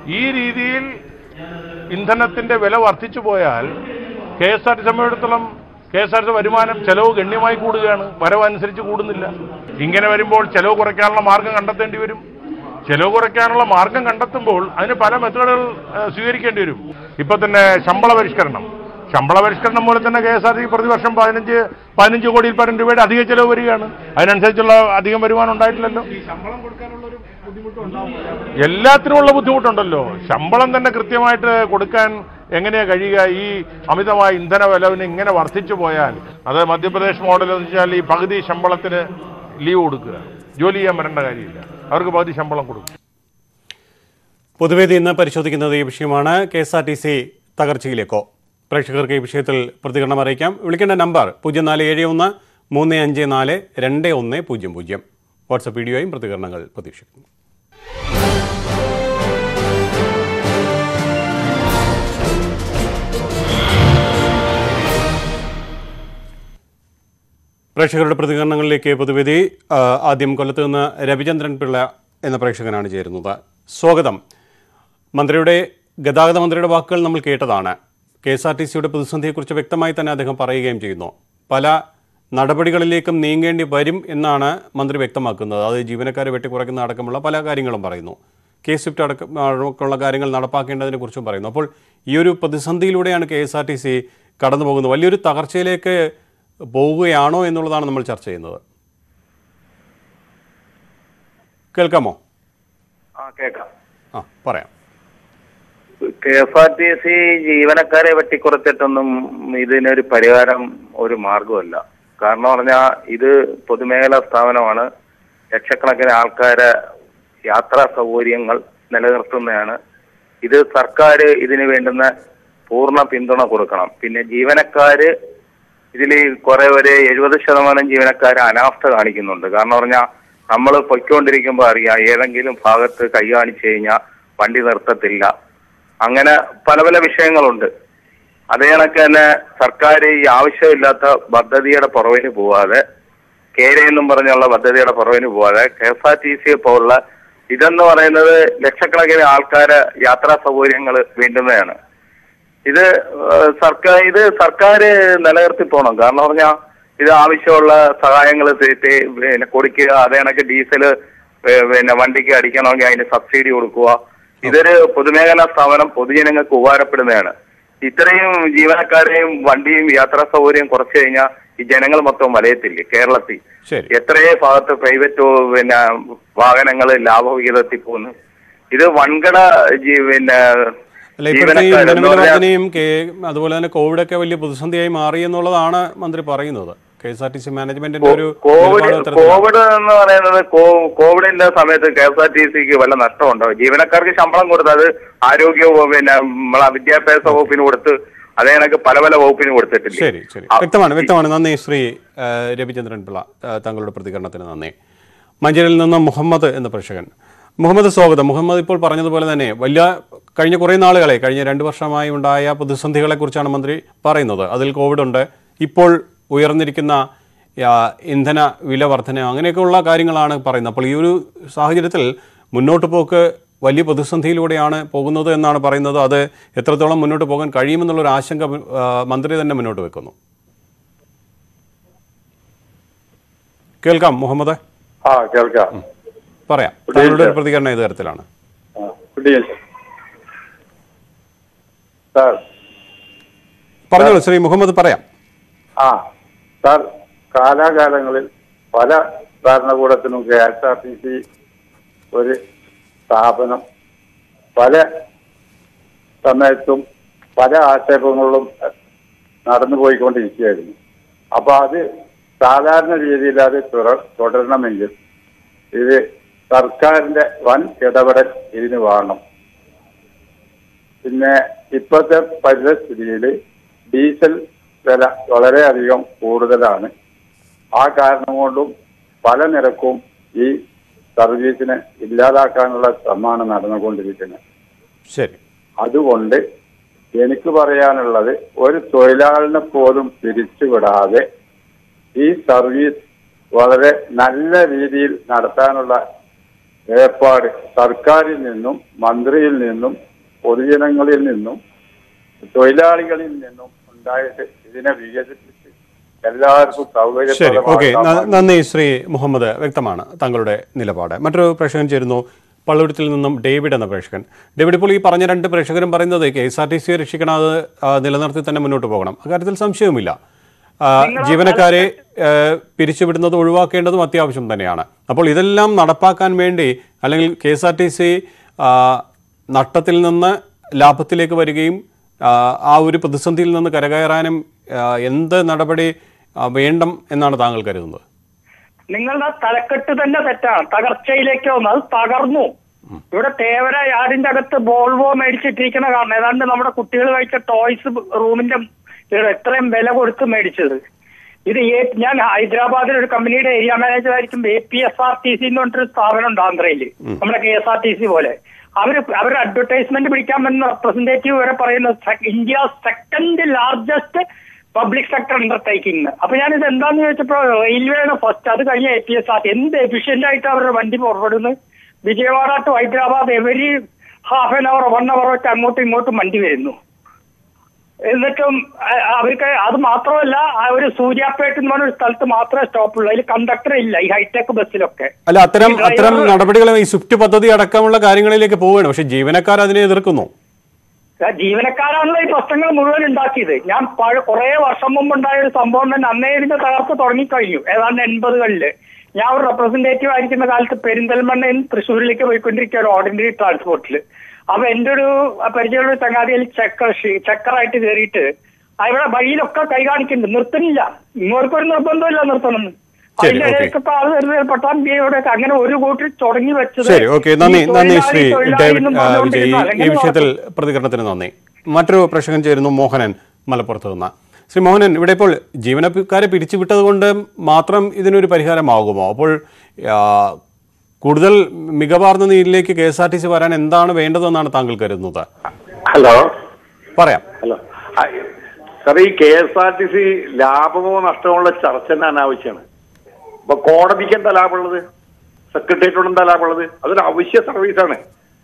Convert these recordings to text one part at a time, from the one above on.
ഈ രീതിയിൽ ഇന്ധനത്തിന്റെ വില വർദ്ധിച്ചു പോയാൽ കെ എസ് ആർ ടി സംബന്ധിച്ചിടത്തോളം കെ എസ് ആർ ടി വരുമാനം ചെലവ് ഗണ്യമായി കൂടുകയാണ് വരവനുസരിച്ച് കൂടുന്നില്ല ഇങ്ങനെ വരുമ്പോൾ ചെലവ് കുറയ്ക്കാനുള്ള മാർഗം കണ്ടെത്തേണ്ടി വരും ചെലവ് കുറയ്ക്കാനുള്ള മാർഗം കണ്ടെത്തുമ്പോൾ അതിന് പല മെത്തേഡുകൾ ഏഹ്, സ്വീകരിക്കേണ്ടി വരും ഇപ്പൊ തന്നെ ശമ്പള പരിഷ്കരണം ശമ്പള പരിഷ്കരണം മൂലം തന്നെ കെ എസ് ആർ ടി പ്രതിവർഷം പതിനഞ്ച് പതിനഞ്ച് കോടിയിൽ പരം രൂപയുടെ അധിക ചെലവ് വരികയാണ് അതിനനുസരിച്ചുള്ള അധികം വരുമാനം ഉണ്ടായിട്ടില്ലല്ലോ എല്ലാത്തിനുമുള്ള ബുദ്ധിമുട്ടുണ്ടല്ലോ ശമ്പളം തന്നെ കൃത്യമായിട്ട് കൊടുക്കാൻ എങ്ങനെയാ കഴിയുക ഈ അമിതമായ ഇന്ധന വിലവിന് ഇങ്ങനെ വർദ്ധിച്ചു പോയാൽ അത് മധ്യപ്രദേശ് മോഡൽ എന്ന് വെച്ചാൽ ഈ പകുതി ശമ്പളത്തിന് ലീവ് കൊടുക്കുക ജോലി ചെയ്യാൻ വരേണ്ട കാര്യമില്ല അവർക്ക് പകുതി ശമ്പളം കൊടുക്കും പൊതുവേദി ഇന്ന് പരിശോധിക്കുന്നത് ഈ വിഷയമാണ് K S R T C തകർച്ചയിലേക്കോ പ്രേക്ഷകർക്ക് ഈ വിഷയത്തിൽ പ്രതികരണം അറിയിക്കാം വിളിക്കേണ്ട നമ്പർ പൂജ്യം നാല് ഏഴ് ഒന്ന് മൂന്ന് അഞ്ച് നാല് രണ്ട് ഒന്ന് പൂജ്യം പൂജ്യം വാട്സപ്പ് വീഡിയോയും പ്രതികരണങ്ങൾ പ്രതീക്ഷിക്കുന്നു പ്രേക്ഷകരുടെ പ്രതികരണങ്ങളിലേക്ക് പൊതുവേദി ആ, ആദ്യം കൊല്ലത്ത് നിന്ന് രവിചന്ദ്രൻ പിള്ള എന്ന പ്രേക്ഷകനാണ് ചേരുന്നത് സ്വാഗതം മന്ത്രിയുടെ ഗതാഗത മന്ത്രിയുടെ വാക്കുകൾ നമ്മൾ കേട്ടതാണ് കെ എസ് ആർ ടി സിയുടെ പ്രതിസന്ധിയെക്കുറിച്ച് വ്യക്തമായി തന്നെ അദ്ദേഹം പറയുകയും ചെയ്യുന്നു പല നടപടികളിലേക്കും നീങ്ങേണ്ടി വരും എന്നാണ് മന്ത്രി വ്യക്തമാക്കുന്നത് അത് ജീവനക്കാരെ വെട്ടിക്കുറയ്ക്കുന്ന അടക്കമുള്ള പല കാര്യങ്ങളും പറയുന്നു കെ സ്വിഫ്റ്റ് അടക്കം അടക്കമുള്ള കാര്യങ്ങൾ നടപ്പാക്കേണ്ടതിനെ കുറിച്ചും പറയുന്നു അപ്പോൾ ഈ ഒരു പ്രതിസന്ധിയിലൂടെയാണ് K S R T C കടന്നു പോകുന്നത് വലിയൊരു തകർച്ചയിലേക്ക് പോവുകയാണോ എന്നുള്ളതാണ് നമ്മൾ ചർച്ച ചെയ്യുന്നത് കേൾക്കാമോ ആ കേൾക്കാം ആ പറയാം K S R T C ജീവനക്കാരെ വെട്ടിക്കുറച്ചിട്ടൊന്നും ഇതിനൊരു പരിഹാരം ഒരു മാർഗമല്ല കാരണം പറഞ്ഞാൽ ഇത് പൊതുമേഖലാ സ്ഥാപനമാണ് ലക്ഷക്കണക്കിന് ആൾക്കാരെ യാത്രാ സൗകര്യങ്ങൾ നിലനിർത്തുന്നതാണ് ഇത് സർക്കാർ ഇതിന് വേണ്ടുന്ന പൂർണ്ണ പിന്തുണ കൊടുക്കണം പിന്നെ ജീവനക്കാര് ഇതിൽ കുറെ ഒരു എഴുപത് ശതമാനം ജീവനക്കാർ അനാസ്ഥ കാണിക്കുന്നുണ്ട് കാരണം പറഞ്ഞാൽ നമ്മൾ പൊയ്ക്കൊണ്ടിരിക്കുമ്പോൾ അറിയാം ഏതെങ്കിലും ഭാഗത്ത് കൈ കാണിച്ചു കഴിഞ്ഞാൽ വണ്ടി നിർത്തത്തില്ല അങ്ങനെ പല പല വിഷയങ്ങളുണ്ട് അതേ കണക്ക് തന്നെ സർക്കാർ ഈ ആവശ്യമില്ലാത്ത പദ്ധതിയുടെ പുറവിന് പോവാതെ കേര എന്നും പറഞ്ഞുള്ള പദ്ധതിയുടെ പുറവിന് പോവാതെ K S R T C പോലുള്ള ഇതെന്ന് പറയുന്നത് ലക്ഷക്കണക്കിന് ആൾക്കാരെ യാത്രാ സൗകര്യങ്ങൾ വേണ്ടുന്നതാണ് ഇത് ഏഹ്, സർക്കാർ ഇത് സർക്കാർ നിലനിർത്തി പോകണം കാരണം പറഞ്ഞാൽ ഇത് ആവശ്യമുള്ള സഹായങ്ങൾ പിന്നെ കൊടുക്കുക അതേ കണക്ക് ഡീസൽ പിന്നെ വണ്ടിക്ക് അടിക്കണമെങ്കിൽ അതിന് സബ്സിഡി കൊടുക്കുക ഇതൊരു പൊതുമേഖലാ സ്ഥാപനം പൊതുജനങ്ങൾക്ക് ഉപകാരപ്പെടുന്നതാണ് ഇത്രയും ജീവനക്കാരെയും വണ്ടിയും യാത്രാ സൗകര്യം കുറച്ചു കഴിഞ്ഞാൽ ഈ ജനങ്ങൾ മൊത്തം വലയത്തില്ലേ കേരളത്തിൽ ശരി എത്രയോ ഭാഗത്ത് പ്രൈവറ്റ് പിന്നെ വാഹനങ്ങൾ ലാഭവിഹിതത്തിൽ പോകുന്നു ഇത് വൻകിട ജീ- പിന്നെ അല്ല ഇപ്പോഴത്തെ ഈ ജീവനക്കാര് എന്ന് ഇന്ധനവില പറഞ്ഞാൽ വർധനയും കെ- അതുപോലെ തന്നെ കോവിഡൊക്കെ വലിയ പ്രതിസന്ധിയായി മാറി എന്നുള്ളതാണ് മന്ത്രി പറയുന്നത് K S R T C മാനേജ്മെന്റിന്റെ ഒരു കോവിഡ് നിലപാട് അത്തരത്തിലാണ്. കോവിഡ് എന്ന് പറയുന്നത് കോ- കോവിഡിന്റെ സമയത്ത് കെ എസ് ആർ ടി സിക്ക് വല്ല നഷ്ടമുണ്ടോ ജീവനക്കാർക്ക് ശമ്പളം കൊടുത്ത് അത് ആരോഗ്യ വകുപ്പ് പിന്നെ നമ്മളെ വിദ്യാഭ്യാസ വകുപ്പിന് കൊടുത്ത് അതേ കണക്ക് പല പല വകുപ്പിന് കൊടുത്തിട്ടില്ല ശരി ശരി വ്യക്തമാണ് വ്യക്തമാണ് നന്ദി ശ്രീ ആ, രവിചന്ദ്രൻ പിള്ള ആ, താങ്കളുടെ പ്രതികരണത്തിന് നന്ദി മഞ്ചേരിയിൽ നിന്ന് മുഹമ്മദ് എന്ന പ്രേക്ഷകൻ മുഹമ്മദ് സ്വാഗതം മുഹമ്മദ് ഇപ്പോൾ പറഞ്ഞതുപോലെ തന്നെ വലിയ കഴിഞ്ഞ കുറേ നാളുകളെ കഴിഞ്ഞ രണ്ട് വർഷമായി ഉണ്ടായ പ്രതിസന്ധികളെക്കുറിച്ചാണ് മന്ത്രി പറയുന്നത് അതിൽ കോവിഡ് ഉണ്ട് ഇപ്പോൾ ഉയർന്നിരിക്കുന്ന ആ, ഇന്ധന വില വർധന അങ്ങനെയൊക്കെയുള്ള കാര്യങ്ങളാണ് പറയുന്നത് അപ്പോൾ ഈ ഒരു സാഹചര്യത്തിൽ മുന്നോട്ട് പോക്ക് വലിയ പ്രതിസന്ധിയിലൂടെയാണ് പോകുന്നത് എന്നാണ് പറയുന്നത് അത് എത്രത്തോളം മുന്നോട്ട് പോകാൻ കഴിയുമെന്നുള്ളൊരു ആശങ്ക ആ, മന്ത്രി തന്നെ മുന്നോട്ട് വെക്കുന്നു കേൾക്കാം മുഹമ്മദ് ആ കേൾക്കാം പറയാം Good താങ്കളുടെ ഒരു evening, പ്രതികരണം ഏത് തരത്തിലാണ് ആ, good evening. സാർ പറഞ്ഞോളൂ ശ്രീ മുഹമ്മദ് പറയാം ആ സാർ കാലാകാലങ്ങളിൽ പല ഭരണകൂടത്തിനും K S R T C ഒരു സ്ഥാപനം പല സമയത്തും പല ആക്ഷേപങ്ങളും നടന്നു പോയിക്കൊണ്ടിരിക്കുകയായിരുന്നു അപ്പൊ അത് സാധാരണ രീതിയിൽ അത് തുടർ- തുടരണമെങ്കിൽ ഇത് സർക്കാരിന്റെ വൻ ഇടപെടൽ ഇതിന് വേണം പിന്നെ ഇപ്പോഴത്തെ പരിസ്ഥിതിയിൽ ഡീസൽ വില വളരെയധികം കൂടുതലാണ് ആ കാരണം കൊണ്ടും പല നിരക്കും ഈ സർവീസിനെ ഇല്ലാതാക്കാനുള്ള ശ്രമമാണ് നടന്നുകൊണ്ടിരിക്കുന്നത് ശരി അതുകൊണ്ട് എനിക്ക് പറയാനുള്ളത് ഒരു തൊഴിലാളിനെ പോലും പിരിച്ചുവിടാതെ ഈ സർവീസ് വളരെ നല്ല രീതിയിൽ നടത്താനുള്ള ഏർപ്പാട് സർക്കാരിൽ നിന്നും മന്ത്രിയിൽ നിന്നും പൊതുജനങ്ങളിൽ നിന്നും തൊഴിലാളികളിൽ നിന്നും ഉണ്ടായിട്ട് ഇതിനെ വികസിപ്പിച്ച് എല്ലാവർക്കും ശരി ഓക്കെ സൗകര്യപ്രദമാക്കാൻ നന്ദി ശ്രീ മുഹമ്മദ് വ്യക്തമാണ് താങ്കളുടെ നിലപാട് മറ്റൊരു പ്രേക്ഷകൻ ചേരുന്നു പള്ളുരുത്തിൽ നിന്നും ഡേവിഡ് എന്ന പ്രേക്ഷകൻ ഡേവിഡ് ഇപ്പോൾ ഈ പറഞ്ഞ രണ്ട് പ്രേക്ഷകരും പറയുന്നത് കെ എസ് ആർ ടി സിയെ രക്ഷിക്കണം അത് ആ, നിലനിർത്തി തന്നെ മുന്നോട്ട് പോകണം അക്കാര്യത്തിൽ സംശയവുമില്ല ആ, ജീവനക്കാരെ ആ, പിരിച്ചുവിടുന്നത് ഒഴിവാക്കേണ്ടതും അത്യാവശ്യം തന്നെയാണ് അപ്പോൾ ഇതെല്ലാം നടപ്പാക്കാൻ വേണ്ടി അല്ലെങ്കിൽ K S R T C നഷ്ടത്തിൽ നിന്ന് ലാഭത്തിലേക്ക് വരികയും ആ, ആ ഒരു പ്രതിസന്ധിയിൽ നിന്ന് കരകയറാനും ആ, എന്ത് നടപടി ആ, വേണം എന്നാണ് താങ്കൾ കരുതുന്നത് നിങ്ങളുടെ തലക്കെട്ട് തന്നെ തെറ്റാണ് തകർച്ചയിലേക്ക് വന്നു അത് തകർന്നു ഇവിടെ തേവര യാർഡിന്റെ അകത്ത് ബോൾവോ മേടിച്ചിട്ടിരിക്കുന്ന കാരണം ഏതാണ്ട് നമ്മുടെ കുട്ടികൾ കഴിച്ച ടോയ്സ് റൂമിന്റെ ഇവിടെ എത്രയും വില കൊടുത്ത് മേടിച്ചത് ഇത് ഏ- ഞാൻ ഹൈദരാബാദിൽ ഒരു കമ്പനിയുടെ ഏരിയ മാനേജർ ആയിരിക്കും A P S R T C എന്ന് പറഞ്ഞിട്ടൊരു സ്ഥാപനം ഉണ്ട് ആന്ധ്രയിൽ നമ്മുടെ K S R T C പോലെ അവര് അവരുടെ അഡ്വർടൈസ്മെന്റ് പിടിക്കാൻ പറ്റുന്ന റെപ്രസെന്റേറ്റീവ് വരെ പറയുന്നത് India second largest public sector undertaking അപ്പൊ ഞാനിത് എന്താന്ന് ചോദിച്ചപ്പോ റെയിൽവേയുടെ ഫസ്റ്റ് അത് കഴിഞ്ഞ എ പി എസ് ആർ എന്ത് എഫിഷ്യന്റ് ആയിട്ട് അവരുടെ വണ്ടി പുറപ്പെടുന്നത് Vijayawada to Hyderabad every half an hour one hour വെച്ച് അങ്ങോട്ടും ഇങ്ങോട്ടും വണ്ടി വരുന്നു എന്നിട്ടും അ- അവർക്ക് അത് മാത്രമല്ല ആ ഒരു സൂര്യാപേട്ട് എന്ന് പറഞ്ഞ ഒരു സ്ഥലത്ത് മാത്രമേ സ്റ്റോപ്പുള്ളൂ അതിൽ കണ്ടക്ടർ ഇല്ല ഈ ഹൈടെക് ബസ്സിലൊക്കെ അല്ല അത്തരം ഈ driver- അത്തരം നടപടികൾ ഈ സ്വിഫ്റ്റ് പദ്ധതി അടക്കമുള്ള കാര്യങ്ങളിലേക്ക് പോവുകയാണ് പക്ഷേ ജീവനക്കാർ അതിനെ എതിർക്കുന്നു ആ ജീവനക്കാരാണല്ലോ ഈ പ്രശ്നങ്ങൾ മുഴുവൻ ഉണ്ടാക്കിയത് ഞാൻ പഴ- കുറേ വർഷം മുമ്പ് ഉണ്ടായ ഒരു സംഭവം തന്നെ അന്നേ ഇതിന്റെ തകർത്ത് തുടങ്ങിക്കഴിഞ്ഞു ഏതാണ്ട് എൺപതുകളില് ഞാൻ ഒരു റെപ്രസെന്റേറ്റീവ് ആയിരിക്കുന്ന കാലത്ത് പെരിന്തൽമണ്ണയിൽ നിന്ന് തൃശ്ശൂരിലേക്ക് പോയിക്കൊണ്ടിരിക്കുക ഒരു ഓർഡിനറി ട്രാൻസ്പോർട്ടിൽ അപ്പൊ എന്റെ ഒരു പരിചയമുള്ള ഒരു ചങ്ങാതിയിൽ ചെക്കർ ചെക്കറായിട്ട് കയറിയിട്ട് ആ ഇവിടെ വഴിയിലൊക്കെ കൈ കാണിക്കുന്നുണ്ട് നിർത്തുന്നില്ല ഇങ്ങോട്ടൊരു നിർബന്ധമില്ല നിർത്തണം ശരി, അതിന്റെ ഓക്കേ. ഇടയ്ക്കൊക്കെ ആൾ വരുന്നത് പട്ടാമ്പിയോടെ അങ്ങനെ ഒരു കൂട്ടിൽ തുടങ്ങി വെച്ചത് ശരി ഓക്കെ നന്ദി ഈ നന്ദി തൊഴിലാളി, ശ്രീ തൊഴിലാളി ഡേവിഡ് എന്നും ആ, വിജയ് ഈ- പറഞ്ഞുകൊണ്ടിരുന്ന ഈ അല്ലെങ്കിൽ വിഷയത്തിൽ പ്രതികരണത്തിന് നന്ദി മറ്റൊരു പ്രേക്ഷകൻ ചേരുന്നു മോഹനൻ മലപ്പുറത്ത് നിന്ന് ശ്രീ മോഹനൻ ഇവിടെ ഇപ്പോൾ ജീവനക്കാരെ പിരിച്ചുവിട്ടത് കൊണ്ട് മാത്രം ഇതിനൊരു പരിഹാരമാകുമോ അപ്പോൾ ആ, കൂടുതൽ മികവാർന്ന നീതിയിലേക്ക് K S R T C വരാൻ എന്താണ് വേണ്ടതെന്നാണ് താങ്കൾ കരുതുന്നത് ഹലോ പറയാം ഹലോ ആ, സാർ ഈ K S R T C ലാഭമോ നഷ്ടമോ ഉള്ള ചർച്ച തന്നെ അനാവശ്യമാണ് ഇപ്പൊ കോടതിക്ക് എന്താ ലാഭമുള്ളത് സെക്രട്ടേറിയറ്റിനോട് എന്താ ലാഭമുള്ളത് അതൊരു അവശ്യ സർവീസാണ്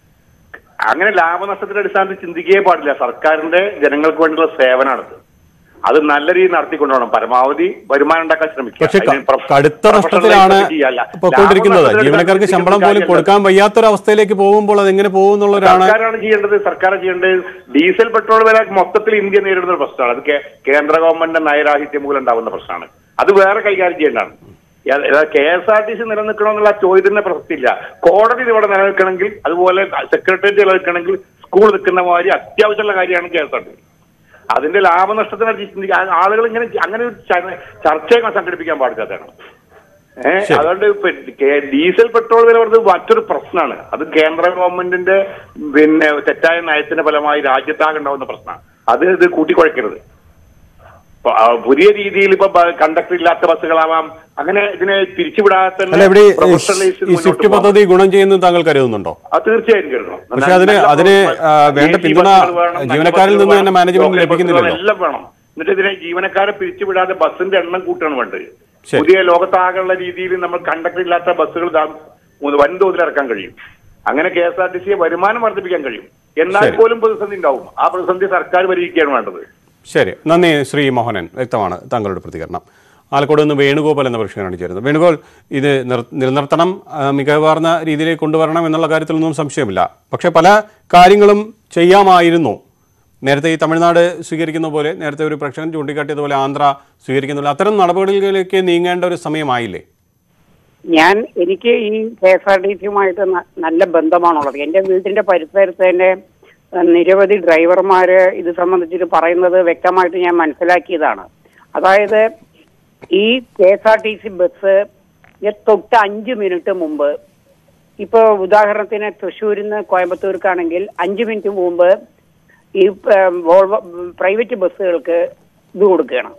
അങ്ങനെ ലാഭനഷ്ടത്തിന്റെ അടിസ്ഥാനത്തിൽ ചിന്തിക്കുകയേ പാടില്ല സർക്കാരിന്റെ ജനങ്ങൾക്ക് വേണ്ടിയുള്ള സേവനമാണത് അത് നല്ല രീതിയിൽ നടത്തിക്കൊണ്ടുപോകണം പരമാവധി വരുമാനം ഉണ്ടാക്കാൻ ശ്രമിക്കുക പക്ഷെ ക- അതിന് പ്രൊ- കടുത്ത നഷ്ടത്തിലാണ് professionalize ചെയ്യല്ല. പൊയ്ക്കൊണ്ടിരിക്കുന്നത് ലാഭനഷ്ടത്തിന്റെ ജീവനക്കാർക്ക് അടിസ്ഥാനത്തിൽ ശമ്പളം പോലും ചിന്തിക്കുന്ന കൊടുക്കാൻ വയ്യാത്തൊരു അവസ്ഥയിലേക്ക് പോകുമ്പോൾ അത് എങ്ങനെ പോകുന്നുള്ളവരാണ് സർക്കാരാണ് ചെയ്യേണ്ടത് സർക്കാർ ചെയ്യേണ്ടത് ഡീസൽ പെട്രോൾ വില മൊത്തത്തിൽ ഇന്ത്യ നേരിടുന്ന ഒരു പ്രശ്നമാണ് അത് കേ- കേന്ദ്ര ഗവൺമെന്റിന്റെ നയരാഹിത്യം മൂലം ഉണ്ടാകുന്ന പ്രശ്നമാണ് അത് വേറെ കൈകാര്യം ചെയ്യേണ്ടതാണ് K S R T C നിലനിൽക്കണമെന്നുള്ള ചോദ്യത്തിന് പ്രസക്തിയില്ല കോടതി ഇവിടെ നിലനിൽക്കണമെങ്കിൽ അതുപോലെ സെക്രട്ടേറിയറ്റ് നിലനിൽക്കണമെങ്കിൽ സ്കൂൾ നിൽക്കുന്ന മാതിരി അത്യാവശ്യമുള്ള കാര്യമാണ് K S R T C അതിന്റെ ലാഭനഷ്ടത്തിനെ ചിന്തിക്കാൻ ആളുകൾ ഇങ്ങനെ അങ്ങനെ ഒരു ച- ചർച്ചയൊക്കെ സംഘടിപ്പിക്കാൻ പാടില്ലാത്തതാണ് ഏഹ് ശരി. അതുകൊണ്ട് ഇപ്പൊ കെ- ഡീസൽ പെട്രോൾ വില വർദ്ധ മറ്റൊരു പ്രശ്നമാണ് അത് കേന്ദ്ര ഗവൺമെന്റിന്റെ പിന്നെ തെറ്റായ നയത്തിന്റെ ഫലമായി രാജ്യത്താകെ ഉണ്ടാവുന്ന പ്രശ്നമാണ് അത് ഇത് കൂട്ടിക്കുഴക്കരുത് ഇപ്പൊ, ആ, പുതിയ രീതിയിൽ ഇപ്പൊ കണ്ടക്ടർ ഇല്ലാത്ത ബസ്സുകളാവാം അങ്ങനെ ഇതിനെ പിരിച്ചുവിടാതെ അല്ല ഇവിടെ ഈ professionalism ഈ മുന്നോട്ട് സ്വിഫ്റ്റ് പോകാം. പദ്ധതി ഗുണം ചെയ്യുന്നത് താങ്കൾ കരുതുന്നുണ്ടോ അത് തീർച്ചയായും കരുതണം പക്ഷെ അതിന് നല്ല അതിന് ആ, വേണ്ട AC പിന്തുണ ബസ്സുകൾ വേണം, നല്ല ജീവനക്കാരിൽ നിന്ന് ബസ്സുകൾ തന്നെ വേണം, മാനേജ്മെന്റിന് ലോക്കൽ ലഭിക്കുന്നില്ലല്ലോ. ബസ്സുകൾ എല്ലാം വേണം എന്നിട്ട് ഇതിനെ ജീവനക്കാരെ പിരിച്ചുവിടാതെ ബസ്സിന്റെ എണ്ണം കൂട്ടാണ് വേണ്ടത് ശരി. പുതിയ ലോകത്താകെയുള്ള രീതിയിൽ നമ്മൾ കണ്ടക്ടർ ഇല്ലാത്ത ബസ്സുകൾ ദാ വൻതോതിൽ ഇറക്കാൻ കഴിയും അങ്ങനെ കെ എസ് ആർ ടി സിയെ വരുമാനം വർദ്ധിപ്പിക്കാൻ കഴിയും എന്നാൽ ശരി. പോലും പ്രതിസന്ധി ഉണ്ടാവും ആ പ്രതിസന്ധി സർക്കാർ പരിഹരിക്കുകയാണ് വേണ്ടത് ശരി നന്ദി ശ്രീ മോഹനൻ വ്യക്തമാണ് താങ്കളുടെ പ്രതികരണം ആലക്കോട് നിന്ന് വേണുഗോപാൽ എന്ന പ്രേക്ഷകനാണ് ചേരുന്നത് വേണുഗോപാൽ ഇത് നിർ- നിലനിർത്തണം ആ, മികവാർന്ന രീതിയിലേക്ക് കൊണ്ടുവരണം എന്നുള്ള കാര്യത്തിലൊന്നും സംശയമില്ല പക്ഷേ പല കാര്യങ്ങളും ചെയ്യാമായിരുന്നു നേരത്തെ ഈ തമിഴ്നാട് സ്വീകരിക്കുന്ന പോലെ നേരത്തെ ഒരു പ്രേക്ഷകൻ ചൂണ്ടിക്കാട്ടിയതുപോലെ ആന്ധ്ര സ്വീകരിക്കുന്ന പോലെ അത്തരം നടപടികളിലേക്ക് നീങ്ങേണ്ട ഒരു സമയമായില്ലേ ഞാൻ എനിക്ക് ഈ കെ എസ് ആർ ടി സിയുമായിട്ട് നല്ല ബന്ധമാണുള്ളത് എൻ്റെ വീടിന്റെ പരിസരത്ത് തന്നെ ഏഹ്, നിരവധി ഡ്രൈവർമാര് ഇത് സംബന്ധിച്ചിട്ട് പറയുന്നത് വ്യക്തമായിട്ട് ഞാൻ മനസ്സിലാക്കിയതാണ് അതായത് ഈ K S R T C bus തൊട്ട് അഞ്ച് മിനിറ്റ് മുമ്പ് ഇപ്പോൾ ഉദാഹരണത്തിന് തൃശ്ശൂരിൽ നിന്ന് കോയമ്പത്തൂർക്കാണെങ്കിൽ അഞ്ച് മിനിറ്റ് മുമ്പ് ഈ ഏഹ്, വോൾവോ പ്രൈവറ്റ് ബസ്സുകൾക്ക് ഇത് കൊടുക്കുകയാണ്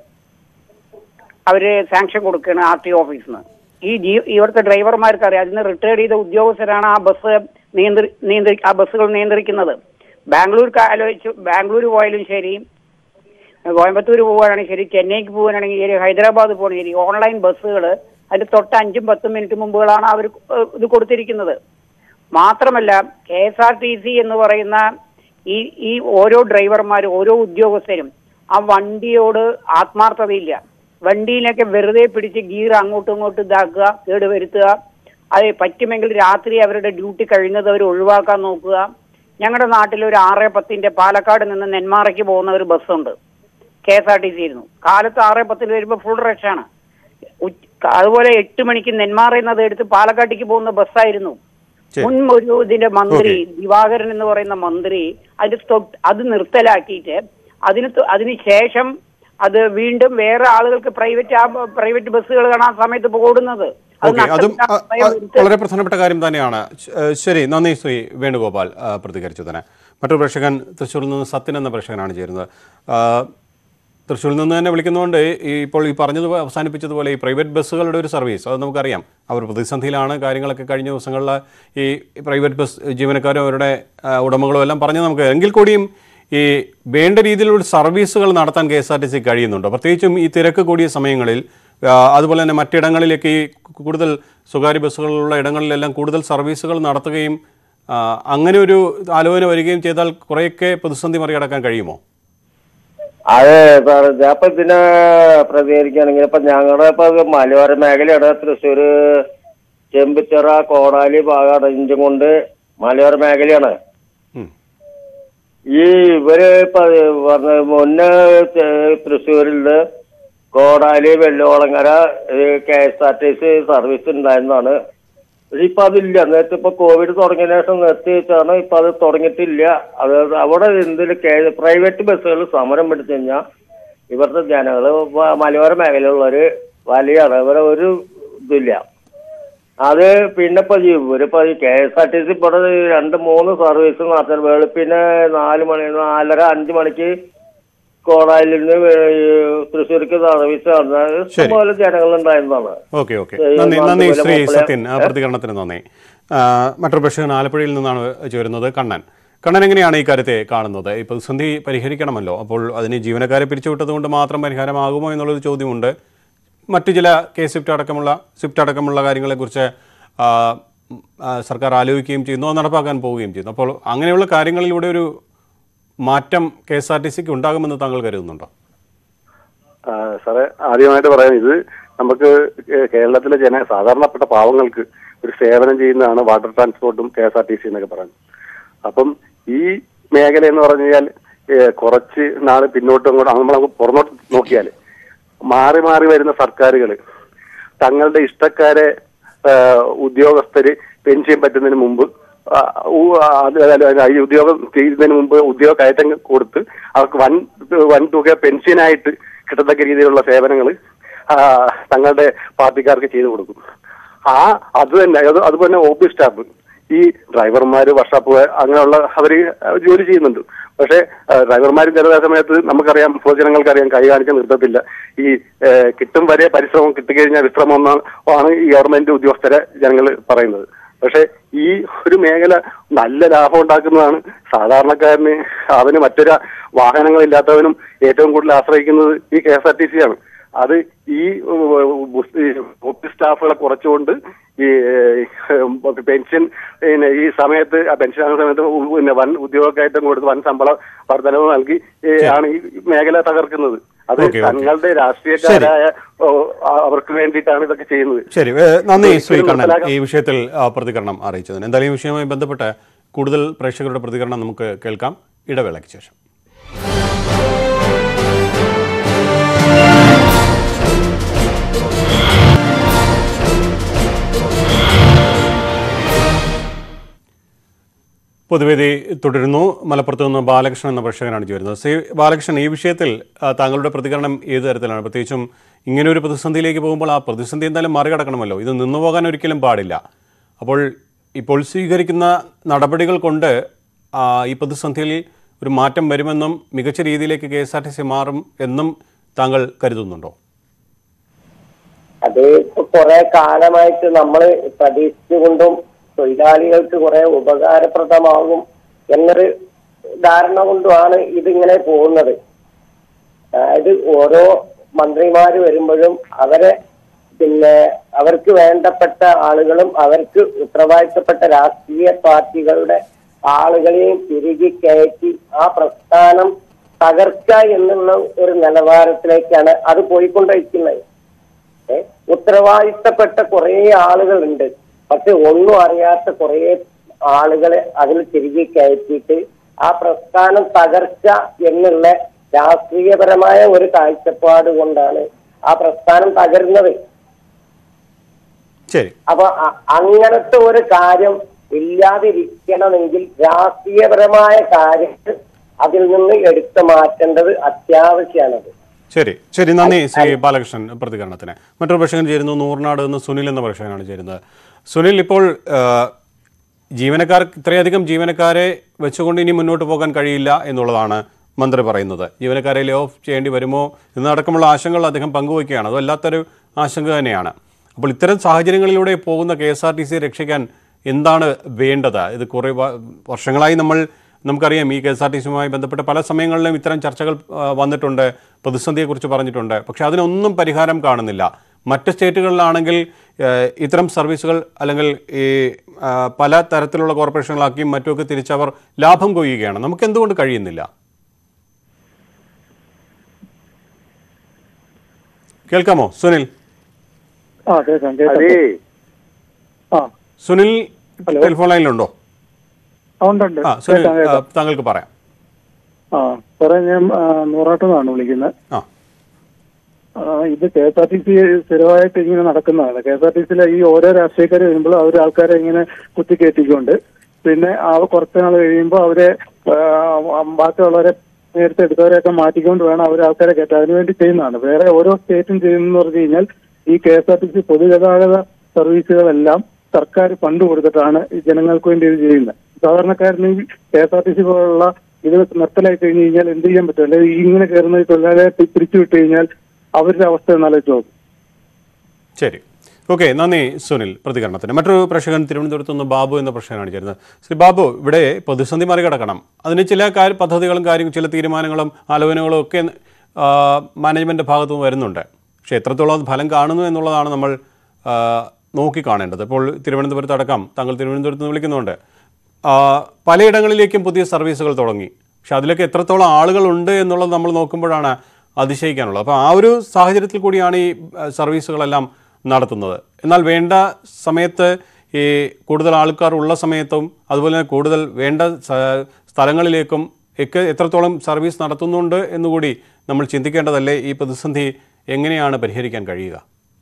അവര് സാങ്ഷൻ കൊടുക്കുകയാണ് ആർ ടി ഓഫീസിൽ നിന്ന് ഈ ജീ ഇവിടുത്തെ ഡ്രൈവർമാർക്ക് അറിയാം അതിന് റിട്ടയർഡ് ചെയ്ത ഉദ്യോഗസ്ഥരാണ് ആ ബസ് നിയന്ത്രി നിയന്ത്രി ആ ബസ്സുകൾ നിയന്ത്രിക്കുന്നത് ബാംഗ്ലൂർക്ക് ആലോചിച്ച് ബാംഗ്ലൂർ പോയാലും ശരി കോയമ്പത്തൂർ പോവുകയാണെങ്കിൽ ശരി ചെന്നൈക്ക് പോകാനാണെങ്കിൽ ശരി ഹൈദരാബാദ് പോകണമെങ്കിൽ ശരി ഓൺലൈൻ ബസ്സുകൾ അതിന്റെ തൊട്ട് അഞ്ചും പത്തും മിനിറ്റ് മുമ്പുകളാണ് അവർ ഇത് കൊടുത്തിരിക്കുന്നത് മാത്രമല്ല K S R T C എന്ന് പറയുന്ന ഈ ഈ ഓരോ ഡ്രൈവർമാരും ഓരോ ഉദ്യോഗസ്ഥരും ആ വണ്ടിയോട് ആത്മാർത്ഥതയില്ല വണ്ടിയിലൊക്കെ വെറുതെ പിടിച്ച് ഗീർ അങ്ങോട്ടും ഇങ്ങോട്ടും ഇതാക്കുക കേടുവരുത്തുക അത് പറ്റുമെങ്കിൽ രാത്രി അവരുടെ ഡ്യൂട്ടി കഴിയുന്നത് അവർ ഒഴിവാക്കാൻ നോക്കുക ഞങ്ങളുടെ നാട്ടിൽ ഒരു ആറ് പത്തിന്റെ പാലക്കാട് നിന്ന് നെന്മാറയ്ക്ക് പോകുന്ന ഒരു ബസ്സുണ്ട് K S R T C ആയിരുന്നു കാലത്ത് ആറ് പത്തിന് വരുമ്പോൾ ഫുൾ റഷാണ് ഉച്ച- അതുപോലെ എട്ട് മണിക്ക് നെന്മാറയിൽ നിന്ന് അത് എടുത്ത് പാലക്കാട്ടേക്ക് പോകുന്ന ബസ്സായിരുന്നു ശരി. മുൻ ഒരു ഇതിന്റെ മന്ത്രി ദിവാകരൻ എന്ന് പറയുന്ന മന്ത്രി അതിന്റെ തൊട്ട് അത് നിർത്തലാക്കിയിട്ട് അതിന് തൊ- അതിന് ശേഷം അത് വീണ്ടും വേറെ ആളുകൾക്ക് പ്രൈവറ്റ് ആ പ്രൈവറ്റ് ബസ്സുകൾ കാണാൻ സമയത്ത് ഇപ്പോൾ ഓടുന്നത് അത് ഓക്കെ അതും നഷ്ടപ്പെട്ട അ, ഭയം അ, വരുത്തുക. വളരെ പ്രധാനപ്പെട്ട കാര്യം തന്നെയാണ് ശ- ഏഹ് ശരി നന്ദി ശ്രീ വേണുഗോപാൽ ആ, പ്രതികരിച്ചതിന് മറ്റൊരു പ്രേക്ഷകൻ തൃശ്ശൂരിൽ നിന്ന് സത്യൻ എന്ന പ്രേക്ഷകനാണ് ചേരുന്നത് ആ, തൃശ്ശൂരിൽ നിന്ന് തന്നെ വിളിക്കുന്നതുകൊണ്ട് ഈ ഇപ്പോൾ ഈ പറഞ്ഞത് അവസാനിപ്പിച്ചതുപോലെ ഈ പ്രൈവറ്റ് ബസ്സുകളുടെ ഒരു സർവീസ് അത് നമുക്കറിയാം അവർ പ്രതിസന്ധിയിലാണ് കാര്യങ്ങളൊക്കെ കഴിഞ്ഞ ദിവസങ്ങളിൽ ഈ പ്രൈവറ്റ് ബസ് ജീവനക്കാരും അവരുടെ ആ, ഉടമകളും എല്ലാം പറഞ്ഞത് നമുക്ക് എങ്കിൽ കൂടിയും ഈ വേണ്ട രീതിയിലുള്ള സർവീസുകൾ നടത്താൻ K S R T C കഴിയുന്നുണ്ടോ പ്രത്യേകിച്ചും ഈ തിരക്ക് കൂടിയ സമയങ്ങളിൽ ആ, അതുപോലെ തന്നെ മറ്റിടങ്ങളിലേക്ക് ഈ കൂടുതൽ സ്വകാര്യ ബസ്സുകളുള്ള ഇടങ്ങളിലെല്ലാം കൂടുതൽ സർവീസുകൾ നടത്തുകയും ആ, അങ്ങനെ ഒരു ആലോചന വരികയും ചെയ്താൽ കുറേയൊക്കെ പ്രതിസന്ധി മറികടക്കാൻ കഴിയുമോ അതെ സാർ അപ്പൊ ഇതിനെ പ്രതികരിക്കുകയാണെങ്കിൽ ഇപ്പൊ ഞങ്ങളുടെ ഇപ്പൊ മലയോര മേഖലയാണ് തൃശ്ശൂര് ചെമ്പിച്ചിറ കോടാലി ഭാഗം അടഞ്ഞും കൊണ്ട് മലയോര മേഖലയാണ് ഉം. ഈ ഇവര് ഇപ്പൊ പറഞ്ഞ മുന്നേ ത- തൃശ്ശൂരില് Kodali Velluvalangara K S R T C service ഉണ്ടായിരുന്നതാണ് പക്ഷെ ഇപ്പൊ അതില്ല നേരത്തെ ഇപ്പൊ കോവിഡ് തുടങ്ങിയ ശേഷം നിർത്തി വെച്ചാണ് ഇപ്പൊ അത് തുടങ്ങിയിട്ടില്ല അത് അവിടെ എന്തെങ്കിലും പ്രൈവറ്റ് ബസ്സുകൾ സമരം പിടിച്ചു കഴിഞ്ഞാൽ ഇവിടുത്തെ ജനങ്ങള് വ- മലയോര മേഖലയിലുള്ളവര് വലിയാണ് ഇവരെ ഒരു ഇതില്ല അത് പിന്നെ ഇപ്പൊ ഈ ഇവരിപ്പോ ഈ K S R T C ഇവിടെ രണ്ട് മൂന്ന് സർവീസ് നടത്തുന്നത് വെളുപ്പിന് നാല് മണി നാലര അഞ്ച് മണിക്ക് കോടായിൽ നിന്ന് ഈ തൃശ്ശൂർക്ക് സർവീസ് നടന്നത് ഇഷ്ടംപോലെ ജനങ്ങൾ ഉണ്ടായിരുന്നതാണ് ഓക്കെ ഓക്കെ ഈ നന്ദി നന്ദി മാതൃഭൂമി ശ്രീ പോലെ- സത്യൻ ആ പ്രതികരണത്തിന് നന്ദി ആ, മറ്റൊരു പ്രേക്ഷകൻ ആലപ്പുഴയിൽ നിന്നാണ് ചേരുന്നത് കണ്ണൻ കണ്ണൻ എങ്ങനെയാണ് ഈ കാര്യത്തെ കാണുന്നത് ഈ പ്രതിസന്ധി പരിഹരിക്കണമല്ലോ അപ്പോൾ അതിന് ജീവനക്കാരെ പിരിച്ചുവിട്ടത് കൊണ്ട് മാത്രം പരിഹാരമാകുമോ എന്നുള്ളൊരു ചോദ്യമുണ്ട് മറ്റു ചില കെ സ്വിഫ്റ്റ് അടക്കമുള്ള സ്വിഫ്റ്റ് അടക്കമുള്ള കാര്യങ്ങളെക്കുറിച്ച് ആ, ഉം, ആ, സർക്കാർ ആലോചിക്കുകയും ചെയ്യുന്നു അത് നടപ്പാക്കാൻ പോവുകയും ചെയ്യുന്നു അപ്പോൾ അങ്ങനെയുള്ള കാര്യങ്ങളിലൂടെ ഒരു മാറ്റം കെ എസ് ആർ ടി സിക്ക് ഉണ്ടാകുമെന്ന് താങ്കൾ കരുതുന്നുണ്ടോ ആ, സാറേ ആദ്യമായിട്ട് പറയാം ഇത് നമുക്ക് കേ- കേരളത്തിലെ ജന സാധാരണപ്പെട്ട പാവങ്ങൾക്ക് ഒരു സേവനം ചെയ്യുന്നതാണ് വാട്ടർ ട്രാൻസ്പോർട്ടും K S R T C എന്നൊക്കെ പറയുന്നത് അപ്പം ഈ മേഖല എന്ന് പറഞ്ഞു കഴിഞ്ഞാൽ ഏ, കുറച്ച് നാൾ പിന്നോട്ട് അങ്ങോട്ട് നമ്മൾ അങ്ങ് പുറമോട്ട് നോക്കിയാൽ മാറി മാറി വരുന്ന സർക്കാരുകൾ തങ്ങളുടെ ഇഷ്ടക്കാരെ ആ, ഉദ്യോഗസ്ഥര് പെൻഷൻ പറ്റുന്നതിന് മുമ്പ് ആ, ഉ- ആ, അത് അല്ല, ഈ ഉദ്യോഗം ചെയ്യുന്നതിന് മുമ്പ് ഉദ്യോഗ കയറ്റം കൊടുത്ത് അവർക്ക് വൻ വൻ തുക പെൻഷനായിട്ട് കിട്ടത്തക്ക രീതിയിലുള്ള സേവനങ്ങൾ തങ്ങളുടെ പാർട്ടിക്കാർക്ക് ചെയ്തു കൊടുക്കും ആ അത് തന്നെ അത് അതുപോലെ ഓഫീസ് സ്റ്റാഫ് ഈ ഡ്രൈവർമാര് വർഷാപ്പ് അങ്ങനെയുള്ള അവര് ജോലി ചെയ്യുന്നുണ്ട് പക്ഷേ ഡ്രൈവർമാർ ചില സമയത്ത് നമുക്കറിയാം പൊതുജനങ്ങൾക്കറിയാം കൈ കാണിക്കാൻ നിർത്തത്തില്ല ഈ ഏഹ്, കിട്ടും വരെ പരിശ്രമം കിട്ടിക്കഴിഞ്ഞാൽ വിശ്രമം എന്നാണ് ആണ് ഈ ഗവൺമെന്റ് ഉദ്യോഗസ്ഥരെ ജനങ്ങൾ പറയുന്നത് പക്ഷെ ഈ ഒരു മേഖല നല്ല ലാഭം ഉണ്ടാക്കുന്നതാണ് സാധാരണക്കാരന് അവന് മറ്റൊരു വാഹനങ്ങളില്ലാത്തവനും ഏറ്റവും കൂടുതൽ ആശ്രയിക്കുന്നത് ഈ K S R T C ആണ് അത് ഈ ഉം, ബുസ്- ഈ ഓഫീസ് സ്റ്റാഫുകളെ കുറച്ചുകൊണ്ട് ഈ ഏഹ്, പെൻഷൻ പിന്നെ ഈ സമയത്ത് ആ പെൻഷൻ ആകുന്ന സമയത്ത് ഉ- പിന്നെ വൻ ഉദ്യോഗക്കയറ്റം കൊടുത്ത് വൻ ശമ്പള വർധനവ് നൽകി ഏ, ആണ് ഈ മേഖല തകർക്കുന്നത് അത് ഓക്കെ, ഓക്കെ. തങ്ങളുടെ രാഷ്ട്രീയക്കാരായ ഓ, ആ- അവർക്ക് വേണ്ടിയിട്ടാണ് ഇതൊക്കെ ചെയ്യുന്നത് ശരി ഏ, നന്ദി ശ്രീ ഒരിക്കലും കണ്ണൻ മനസ്സിലാക്കാൻ- ഈ വിഷയത്തിൽ ആ, പ്രതികരണം അറിയിച്ചതിന് എന്തായാലും ഈ വിഷയവുമായി ബന്ധപ്പെട്ട് കൂടുതൽ പ്രേക്ഷകരുടെ പ്രതികരണം നമുക്ക് കേൾക്കാം ഇടവേളയ്ക്ക് ശേഷം പൊതുവേദി തുടരുന്നു മലപ്പുറത്ത് നിന്ന് ബാലകൃഷ്ണൻ എന്ന പ്രേക്ഷകനാണ് ചേരുന്നത് ശ്രീ ബാലകൃഷ്ണൻ ഈ വിഷയത്തിൽ ആ, താങ്കളുടെ പ്രതികരണം ഏത് തരത്തിലാണ് പ്രത്യേകിച്ചും ഇങ്ങനെ ഒരു പ്രതിസന്ധിയിലേക്ക് പോകുമ്പോൾ ആ പ്രതിസന്ധി എന്തായാലും മറികടക്കണമല്ലോ ഇത് നിന്നുപോകാൻ ഒരിക്കലും പാടില്ല അപ്പോൾ ഇപ്പോൾ സ്വീകരിക്കുന്ന നടപടികൾ കൊണ്ട് ആ, ഈ പ്രതിസന്ധിയിൽ ഒരു മാറ്റം വരുമെന്നും മികച്ച രീതിയിലേക്ക് K S R T C മാറും എന്നും താങ്കൾ കരുതുന്നുണ്ടോ അത് ഇപ്പൊ കുറെ കാലമായിട്ട് നമ്മൾ പ്രതീക്ഷിച്ചുകൊണ്ടും തൊഴിലാളികൾക്ക് കുറെ ഉപകാരപ്രദമാകും എന്നൊരു ധാരണ കൊണ്ടുമാണ് ഇതിങ്ങനെ പോകുന്നത് അതായത് ഓരോ മന്ത്രിമാര് വരുമ്പോഴും അവരെ പിന്നെ അവർക്ക് വേണ്ടപ്പെട്ട ആളുകളും അവർക്ക് ഉത്തരവാദിത്തപ്പെട്ട രാഷ്ട്രീയ പാർട്ടികളുടെ ആളുകളെയും തിരികെ കയറ്റി ആ പ്രസ്ഥാനം തകർക്കുക എന്നുള്ള ഒരു നിലവാരത്തിലേക്കാണ് അത് പോയിക്കൊണ്ടിരിക്കുന്നത് ഏ? ഉത്തരവാദിത്തപ്പെട്ട കുറെ ആളുകളുണ്ട് പക്ഷെ ഒന്നും അറിയാത്ത കുറെ ആളുകളെ അതിൽ തിരികെ കയറ്റിയിട്ട് ആ പ്രസ്ഥാനം തകർച്ച എന്നുള്ള രാഷ്ട്രീയപരമായ ഒരു കാഴ്ചപ്പാട് കൊണ്ടാണ് ആ പ്രസ്ഥാനം തകരുന്നത് ശരി അപ്പൊ അ- അങ്ങനത്തെ ഒരു കാര്യം ഇല്ലാതിരിക്കണമെങ്കിൽ രാഷ്ട്രീയപരമായ കാര്യങ്ങൾ അതിൽ നിന്ന് എടുത്തു മാറ്റേണ്ടത് അത്യാവശ്യമാണത് ശരി ശരി നന്ദി ശ്രീ ബാലകൃഷ്ണൻ പ്രതികരണത്തിന് മറ്റൊരു പ്രേക്ഷകൻ ചേരുന്നു നൂറിനാട് നിന്ന് സുനിൽ എന്ന പ്രേക്ഷകനാണ് ചേരുന്നത് സുനിൽ ഇപ്പോൾ ആ, ജീവനക്കാർ ഇത്രയധികം ജീവനക്കാരെ വെച്ചുകൊണ്ട് ഇനി മുന്നോട്ട് പോകാൻ കഴിയില്ല എന്നുള്ളതാണ് മന്ത്രി പറയുന്നത് ജീവനക്കാരെ ലേ ഓഫ് ചെയ്യേണ്ടി വരുമോ എന്നടക്കമുള്ള ആശങ്കകൾ അദ്ദേഹം പങ്കുവയ്ക്കുകയാണ് അത് വല്ലാത്തൊരു ആശങ്ക തന്നെയാണ് അപ്പോൾ ഇത്തരം സാഹചര്യങ്ങളിലൂടെ പോകുന്ന കെ എസ് ആർ ടി സിയെ രക്ഷിക്കാൻ എന്താണ് വേണ്ടത് ഇത് കുറേ വ- വർഷങ്ങളായി നമ്മൾ നമുക്കറിയാം ഈ കെ എസ് ആർ ടി സിയുമായി ബന്ധപ്പെട്ട് പല സമയങ്ങളിലും ഇത്തരം ചർച്ചകൾ ആ, വന്നിട്ടുണ്ട് പ്രതിസന്ധിയെക്കുറിച്ച് പറഞ്ഞിട്ടുണ്ട് പക്ഷേ അതിനൊന്നും പരിഹാരം കാണുന്നില്ല മറ്റ് സ്റ്റേറ്റുകളിലാണെങ്കിൽ ഏഹ്, ഇത്തരം സർവീസുകൾ അല്ലെങ്കിൽ ഈ ആ, പല തരത്തിലുള്ള കോർപ്പറേഷനുകളാക്കിയും മറ്റുമൊക്കെ തിരിച്ചവർ ലാഭം കൊയ്യുകയാണ് നമുക്ക് എന്തുകൊണ്ട് കഴിയുന്നില്ല കേൾക്കാമോ സുനിൽ ആ കേൾക്കാം കേൾക്കാം അതേ ആ സുനിൽ ഹലോ. ടെലിഫോൺ ലൈനിലുണ്ടോ ആ, ഉണ്ട് ഉണ്ട് ആ സുനിൽ കേൾക്കാം ആ, കേൾക്കാം താങ്കൾക്ക് പറയാം ആ സാറേ ഞാൻ ആ, നൂറാട്ടിൽ നിന്നാണ് വിളിക്കുന്നത് ആ ആ, ഇത് K S R T C സ്ഥിരമായിട്ട് ഇങ്ങനെ നടക്കുന്നതാണ് കെ എസ് ആർ ടി സിയിലെ ഈ ഓരോ രാഷ്ട്രീയക്കാർ വരുമ്പോൾ അവർ ആൾക്കാരെ ഇങ്ങനെ കുത്തിക്കയറ്റിക്കൊണ്ട് പിന്നെ ആ കുറച്ച് നാൾ കഴിയുമ്പോൾ അവരെ ആ, ബാക്കിയുള്ളവരെ നേരത്തെ എടുത്തവരെയൊക്കെ മാറ്റിക്കൊണ്ട് വേണം അവർ ആൾക്കാരെ കയറ്റാൻ അതിനുവേണ്ടി ചെയ്യുന്നതാണ് വേറെ ഓരോ സ്റ്റേറ്റും ചെയ്യുന്നതെന്ന് പറഞ്ഞു കഴിഞ്ഞാൽ ഈ K S R T C പൊതുഗതാഗത സർവീസുകളെല്ലാം സർക്കാർ ഫണ്ട് കൊടുത്തിട്ടാണ് ഈ ജനങ്ങൾക്ക് വേണ്ടി ഇത് ചെയ്യുന്നത് സാധാരണക്കാരന് ഈ K S R T C പോലുള്ള ഇത് നിർത്തലായി കഴിഞ്ഞു കഴിഞ്ഞാൽ എന്ത് ചെയ്യാൻ പറ്റും അല്ലെങ്കിൽ ഈ ഇങ്ങനെ കയറുന്ന ഈ തൊഴിലാളിയെ തി- പിരിച്ചു വിട്ട് കഴിഞ്ഞാൽ അവരുടെ അവസ്ഥ എന്നാലോചിച്ച് നോക്കും ശരി ഓക്കെ നന്ദി സുനിൽ പ്രതികരണത്തിന് മറ്റൊരു പ്രേക്ഷകൻ തിരുവനന്തപുരത്ത് നിന്ന് ബാബു എന്ന പ്രേക്ഷകനാണ് ചേരുന്നത് ശ്രീ ബാബു ഇവിടെ പ്രതിസന്ധി മറികടക്കണം അതിന് ചില കാര്യ പദ്ധതികളും കാര്യങ്ങളും ചില തീരുമാനങ്ങളും ആലോചനകളും ഒക്കെ ആ, മാനേജ്മെൻറ്റ് ഭാഗത്തു നിന്ന് വരുന്നുണ്ട് പക്ഷേ എത്രത്തോളം അത് ഫലം കാണുന്നു എന്നുള്ളതാണ് നമ്മൾ ആ, നോക്കിക്കാണേണ്ടത് ഇപ്പോൾ തിരുവനന്തപുരത്ത് അടക്കം താങ്കൾ തിരുവനന്തപുരത്ത് നിന്ന് വിളിക്കുന്നുണ്ട് ആ, പലയിടങ്ങളിലേക്കും പുതിയ സർവീസുകൾ തുടങ്ങി പക്ഷെ അതിലൊക്കെ എത്രത്തോളം ആളുകളുണ്ട് എന്നുള്ളത് നമ്മൾ നോക്കുമ്പോഴാണ് അതിശയിക്കാനുള്ളത് അപ്പോൾ ആ ഒരു സാഹചര്യത്തിൽ കൂടിയാണ് ഈ ആ, സർവീസുകളെല്ലാം നടത്തുന്നത് എന്നാൽ വേണ്ട സമയത്ത് ഈ കൂടുതൽ ആൾക്കാർ ഉള്ള സമയത്തും അതുപോലെ തന്നെ കൂടുതൽ വേണ്ട സ- സ്ഥലങ്ങളിലേക്കും ഒക്കെ എത്രത്തോളം സർവീസ് നടത്തുന്നുണ്ട് എന്നുകൂടി നമ്മൾ ചിന്തിക്കേണ്ടതല്ലേ ഈ പ്രതിസന്ധി എങ്ങനെയാണ് പരിഹരിക്കാൻ കഴിയുക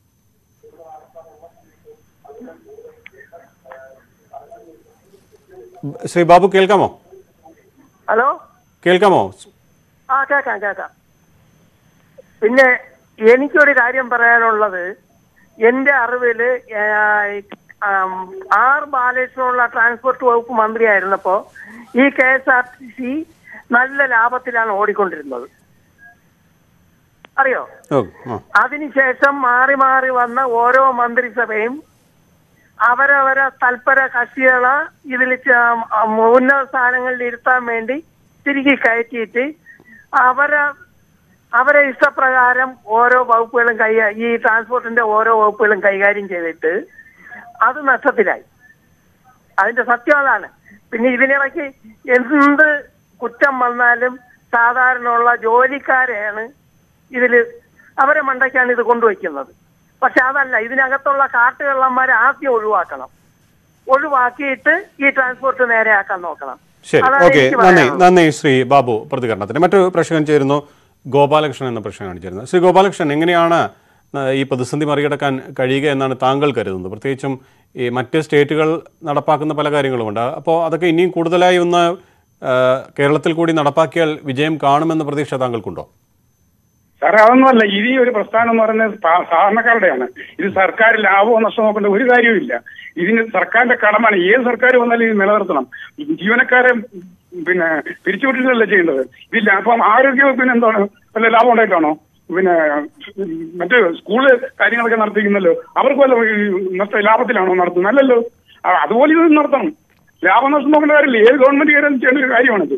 ശ്രീ ബാബു കേൾക്കാമോ ഹലോ കേൾക്കാമോ ആ കേക്കാം കേക്കാം പിന്നെ എനിക്കൊരു കാര്യം പറയാനുള്ളത് എന്റെ അറിവില് ഏ, ആം, ആർ ബാലകൃഷ്ണനുള്ള ട്രാൻസ്പോർട്ട് വകുപ്പ് മന്ത്രിയായിരുന്നപ്പോ ഈ K S R T C നല്ല ലാഭത്തിലാണ് ഓടിക്കൊണ്ടിരുന്നത് അറിയോ ഓ ആ അതിനുശേഷം മാറി മാറി വന്ന ഓരോ മന്ത്രിസഭയും അവരവരെ തൽപര കക്ഷികളെ ഇതിൽ ച- ഉന്നത സ്ഥാനങ്ങളിൽ ഇരുത്താൻ വേണ്ടി തിരികെ കയറ്റിയിട്ട് അവരെ അവരെ ഇഷ്ടപ്രകാരം ഓരോ വകുപ്പുകളും കൈ ഈ ട്രാൻസ്പോർട്ടിന്റെ ഓരോ വകുപ്പുകളും കൈകാര്യം ചെയ്തിട്ട് അത് നഷ്ടത്തിലായി അതിന്റെ സത്യം അതാണ് പിന്നെ ഇതിനിടയ്ക്ക് എന്ത് കുറ്റം വന്നാലും സാധാരണ ഉള്ള ജോലിക്കാരെയാണ് ഇതില് അവരെ മണ്ടയ്ക്കാണ് ഇത് കൊണ്ടുവയ്ക്കുന്നത് പക്ഷെ അതല്ല ഇതിനകത്തുള്ള കാട്ടുകള്ളന്മാരെ ആദ്യം ഒഴിവാക്കണം ഒഴിവാക്കിയിട്ട് ഈ ട്രാൻസ്പോർട്ട് നേരെയാക്കാൻ നോക്കണം ശരി അതാണ് ഓക്കെ എനിക്ക് നന്ദി പറയാനുള്ളത്. നന്ദി ശ്രീ ബാബു പ്രതികരണത്തിന് മറ്റൊരു പ്രശ്നം ചേരുന്നു ഗോപാലകൃഷ്ണൻ എന്ന പ്രശ്നമാണ് ചേരുന്നത് ശ്രീ ഗോപാലകൃഷ്ണൻ എങ്ങനെയാണ് ആ, ഈ പ്രതിസന്ധി മറികടക്കാൻ കഴിയുക എന്നാണ് താങ്കൾ കരുതുന്നത് പ്രത്യേകിച്ചും ഈ മറ്റ് സ്റ്റേറ്റുകൾ നടപ്പാക്കുന്ന പല കാര്യങ്ങളുമുണ്ട് അപ്പോൾ അതൊക്കെ ഇനിയും കൂടുതലായി ഒന്ന് ആ, കേരളത്തിൽ കൂടി നടപ്പാക്കിയാൽ വിജയം കാണുമെന്ന പ്രതീക്ഷ താങ്കൾക്കുണ്ടോ സാറേ അതൊന്നുമല്ല ഇനി ഒരു പ്രസ്ഥാനം എന്ന് പറയുന്നത് സാ- സാധാരണക്കാരുടെയാണ് ഇത് സർക്കാർ ലാഭമോ നഷ്ടമോ നോക്കേണ്ട ഒരു കാര്യവുമില്ല ഇതിന് സർക്കാരിന്റെ കടമാണ് ഏത് സർക്കാർ വന്നാലും ഇത് നിലനിർത്തണം ജീവനക്കാരെ പിന്നെ പിരിച്ചുവിട്ടിട്ടല്ല ചെയ്യേണ്ടത് ഇതില്ല അപ്പം ആരോഗ്യ വകുപ്പിന് എന്താണ് വല്ല ലാഭം ഉണ്ടായിട്ടാണോ പിന്നെ മറ്റ് സ്കൂള് കാര്യങ്ങളൊക്കെ നടത്തിക്കുന്നല്ലോ അവർക്ക് വല്ല ഈ നഷ്ട ലാഭത്തിലാണോ നടത്തുന്നത് അല്ലല്ലോ ആ, അതുപോലെ ഇത് നടത്തണം ലാഭം നഷ്ടം നോക്കേണ്ട കാര്യമില്ല ഏത് ഗവൺമെന്റ് കയറി ചെയ്യേണ്ട ഒരു കാര്യമാണിത്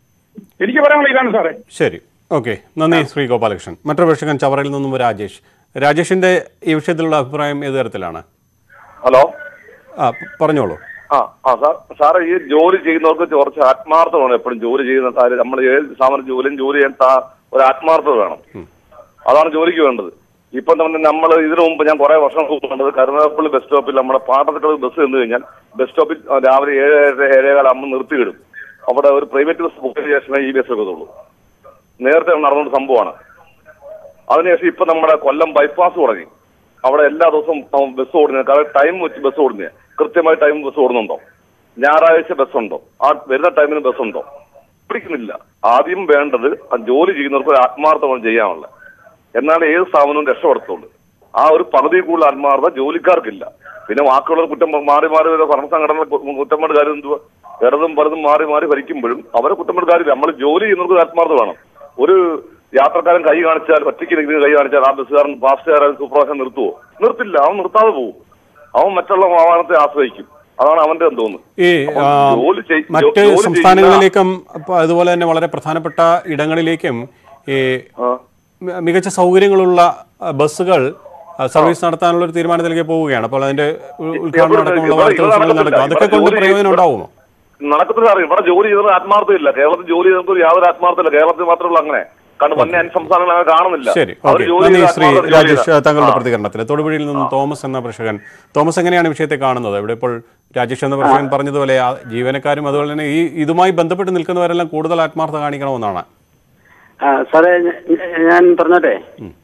എനിക്ക് പറയാനുള്ള ഇതാണ് സാറേ ശരി ഓക്കെ നന്ദി ശ്രീ ഗോപാലകൃഷ്ണൻ മറ്റൊരു പ്രേക്ഷകൻ ചവറയിൽ നിന്നും രാജേഷ് രാജേഷിന്റെ ഈ വിഷയത്തിലുള്ള അഭിപ്രായം ഏത് തരത്തിലാണ് ഹലോ ആ പ- പറഞ്ഞോളൂ ആ ആ സാർ സാറ് ഈ ജോലി ചെയ്യുന്നവർക്ക് കുറച്ച് ആത്മാർത്ഥമാണ് എപ്പോഴും ജോലി ചെയ്യുന്ന കാര്യം നമ്മൾ ഏത് സ്ഥാപനം ജോലിയും ജോലി ചെയ്യാൻ താ- ഒരു ആത്മാർത്ഥത വേണം അതാണ് ജോലിക്ക് വേണ്ടത് ഇപ്പം തന്നെ നമ്മൾ ഇതിനു മുമ്പ് ഞാൻ കുറെ വർഷം മുമ്പ് കണ്ടത് കരുനാഗപ്പള്ളി ബസ് സ്റ്റോപ്പിൽ നമ്മുടെ പാട്ടത്തിലുള്ള ബസ് ചെന്ന് കഴിഞ്ഞാൽ ബസ് സ്റ്റോപ്പിൽ രാവിലെ ഏഴ് ഏഴര ഏഴേകാലാകുമ്പോൾ നിർത്തിയിടും അവിടെ ഒരു പ്രൈവറ്റ് ബസ് ബുക്ക് ചെയ്ത ശേഷമേ ഈ ബസ് എടുക്കത്തുള്ളൂ നേരത്തെ നടന്നുകൊണ്ട് സംഭവമാണ് അതിനുശേഷം ഇപ്പൊ നമ്മുടെ കൊല്ലം ബൈപ്പാസ് തുടങ്ങി അവിടെ എല്ലാ ദിവസവും ബസ് ഓടുന്നത് കാരണം ടൈം വെച്ച് ബസ് ഓടുന്നത് കൃത്യമായി ടൈം ബസ് ഓടുന്നുണ്ടോ ഞായറാഴ്ച ബസ് ഉണ്ടോ ആ വരുന്ന ടൈമിന് ബസ് ഉണ്ടോ പിടിക്കുന്നില്ല ആദ്യം വേണ്ടത് ആ ജോലി ചെയ്യുന്നവർക്ക് ഒരു ആത്മാർത്ഥമാണ് ചെയ്യാനുള്ളത് എന്നാൽ ഏത് സ്ഥാപനവും രക്ഷപ്പെടുത്തുള്ളൂ ആ ഒരു പകുതി കൂടുതൽ ആത്മാർത്ഥത ജോലിക്കാർക്കില്ല പിന്നെ വാക്കുള്ള കുറ്റം മാറി മാറി വരുന്ന ഭരണ സംഘടന കുറ്റങ്ങളുടെ കാര്യം എന്തുവാ ഇടതും പലതും മാറി മാറി ഭരിക്കുമ്പോഴും അവരെ കുറ്റങ്ങളുടെ കാര്യമില്ല നമ്മൾ ജോലി ചെയ്യുന്നവർക്ക് ഒരു ആത്മാർത്ഥത വേണം ഒരു യാത്രക്കാരൻ കൈ കാണിച്ചാൽ ഒറ്റയ്ക്ക് നിൽക്കുന്ന കൈ കാണിച്ചാൽ ആ ബസ്സുകാരൻ ഫാസ്റ്റുകാരൻ സൂപ്പർവൈസർ നിർത്തുവോ നിർത്തില്ല അവൻ നിർത്താതെ പോകും അവൻ മറ്റുള്ള വാഹനത്തെ ആശ്രയിക്കും അതാണ് അവന്റെ എന്ന് തോന്നുന്നു ഈ അപ്പം ആ, ജോലി ചെയ്- ജോ- മറ്റ് ജോലി ചെയ്യുന്ന- സംസ്ഥാനങ്ങളിലേക്കും അപ്പൊ അതുപോലെ തന്നെ വളരെ പ്രധാനപ്പെട്ട ഇടങ്ങളിലേക്കും ഈ മി- മികച്ച സൗകര്യങ്ങളുള്ള ആ, ബസ്സുകൾ ആ, സർവീസ് നടത്താനുള്ള ഒരു തീരുമാനത്തിലേക്ക് പോവുകയാണ് അപ്പോൾ അതിന്റെ ഉ- ഉദ്ഘാടനം അടക്കമുള്ള ഇവിടെ- വാർത്താ ഇവിടെ ദിവസങ്ങളിൽ നടക്കും നടക്കത്തില്ല. അതൊക്കെ ഇവിടെ കൊണ്ട് ജോലി- പ്രയോജനം ഉണ്ടാവുമോ നടക്കത്തില്ല സാറേ ഇവിടെ ജോലി ചെയ്തത് ആത്മാർത്ഥമില്ല കേരളത്തിൽ ജോലി ചെയ്തവർക്ക് യാതൊരു ആത്മാർത്ഥമില്ല കേരളത്തിൽ മാത്രമേ ഉള്ളൂ അങ്ങനെ കാരണം വന്യ അന്യ സംസ്ഥാനങ്ങൾ അങ്ങനെ കാണുന്നില്ല ശരി അവർ ഓക്കെ ജോലി നന്ദി ചെയ്ത് ശ്രീ ആത്മാർത്ഥത ജോലി രാജേഷ് ചെയ്ത- താങ്കളുടെ ആ. പ്രതികരണത്തിൽ തൊടുപുഴയിൽ നിന്നും തോമസ് എന്ന പ്രേക്ഷകൻ തോമസ് എങ്ങനെയാണ് വിഷയത്തെ കാണുന്നത് ഇവിടെ ഇപ്പോൾ രാജേഷ് എന്ന പ്രേക്ഷകൻ പറഞ്ഞതുപോലെ ആ ജീവനക്കാരും അതുപോലെ തന്നെ ഈ ഇതുമായി ബന്ധപ്പെട്ട് നിൽക്കുന്നവരെല്ലാം കൂടുതൽ ആത്മാർത്ഥത കാണിക്കണമെന്നാണ് ആ, സാറേ ഞ- ഞാൻ പറഞ്ഞോട്ടെ